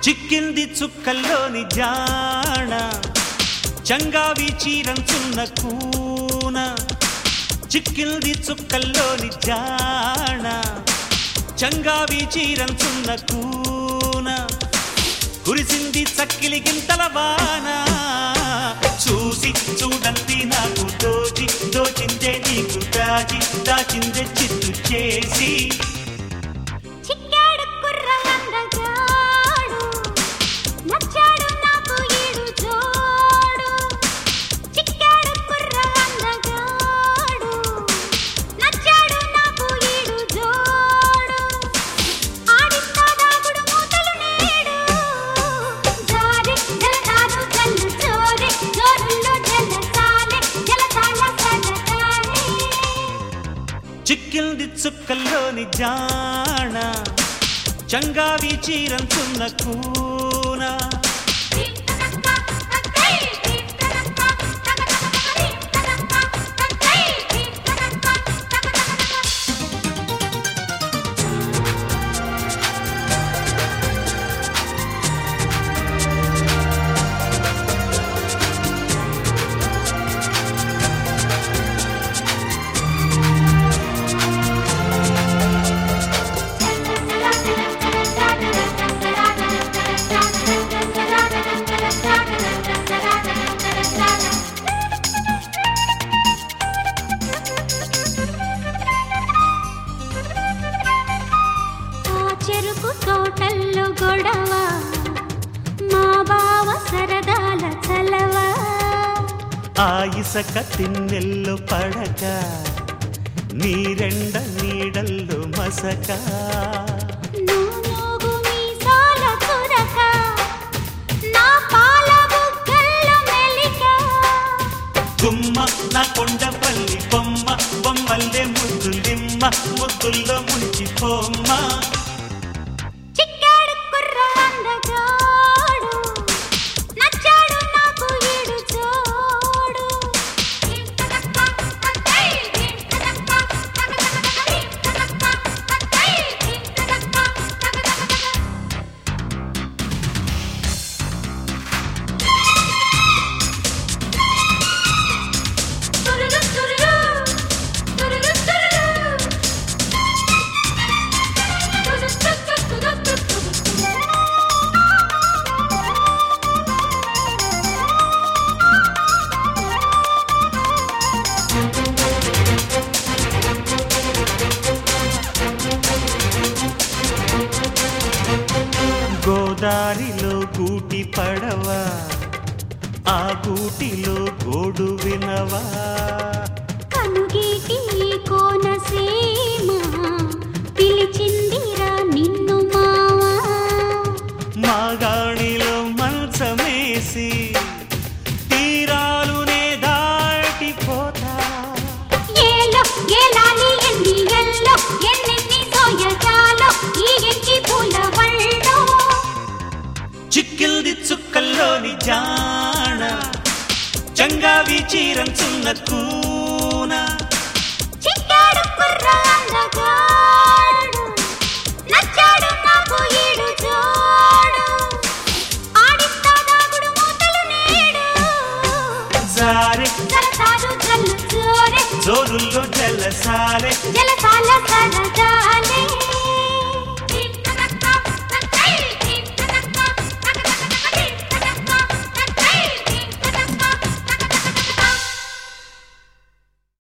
చిక్కింది చుక్కల్లోని జాణ చంగావి చీరంచున్న కూన చిక్కింది చుక్కల్లోని జాణ చంగావి చీరంచున్న కూన కురిసింది చక్కిలి గింతల వాన చూసి చూడండి నాకు దోచి దోచిందే నీకు దాచి దాచిందే చిత్తు చేసి చిక్కాడు కుర్ర అందగాడు నచ్చాడు నాకు ఈడు జోడు చిక్కాడు కుర్ర అందగాడు నచ్చాడు నాకు ఈడు జోడు ఆడిస్తా దాగుడు మూతలు నేడు జారి జలతారు జల్లు జోరే జోరుల్లో జలసాలే జలసాల సలకాలే చిక్కింది చుక్కల్లోని జాణ చంగావి చీరంచున్న కూన ఆ చెరుకు తోటల్లో గొడవ మా బావ సరదాల చలవ ఆ ఇసక తిన్నెల్లో పడక నీరెండ నీడల్లో మసక నూనూగు మీసాల తురక నా పాల బుగ్గల్లో మెలిక గుమ్మ నా కొండపల్లి బొమ్మ బొమ్మల్లే ముద్దులిమ్మ ముద్దుల్లో మునిచిపోమ్మ చిక్కాడు కుర్ర అందగాడు నచ్చాడు నాకు ఈడు జోడు తురురు తురురు తురురు తురురు గోదారిలో గూటి పడవ ఆ గూటిలో గోడు వినవా కనుగీటి కోనసీమ పిలిచిందిరా నిన్ను మావా మాగాణిలో మంచమేసి తీరాలునే దాటిపోతా ఏలో ఏలాలి ఎన్ని ఎల్లో ఎన్నెన్ని సోయజాలో ఈ ఎంకి పూల వళ్ళో చిక్కిల్ది చుక్కల్లోని జాణ చంగావి చీరంచున్న కూన చిక్కాడు కుర్ర అందగాడు నచ్చాడు నాకు ఈడు జోడు ఆడిస్తా దాగుడు మూతలు నేడు జారె జలతారు జల్లు జోరే జోరుల్లో జలసాలే జలసాల సరదాలే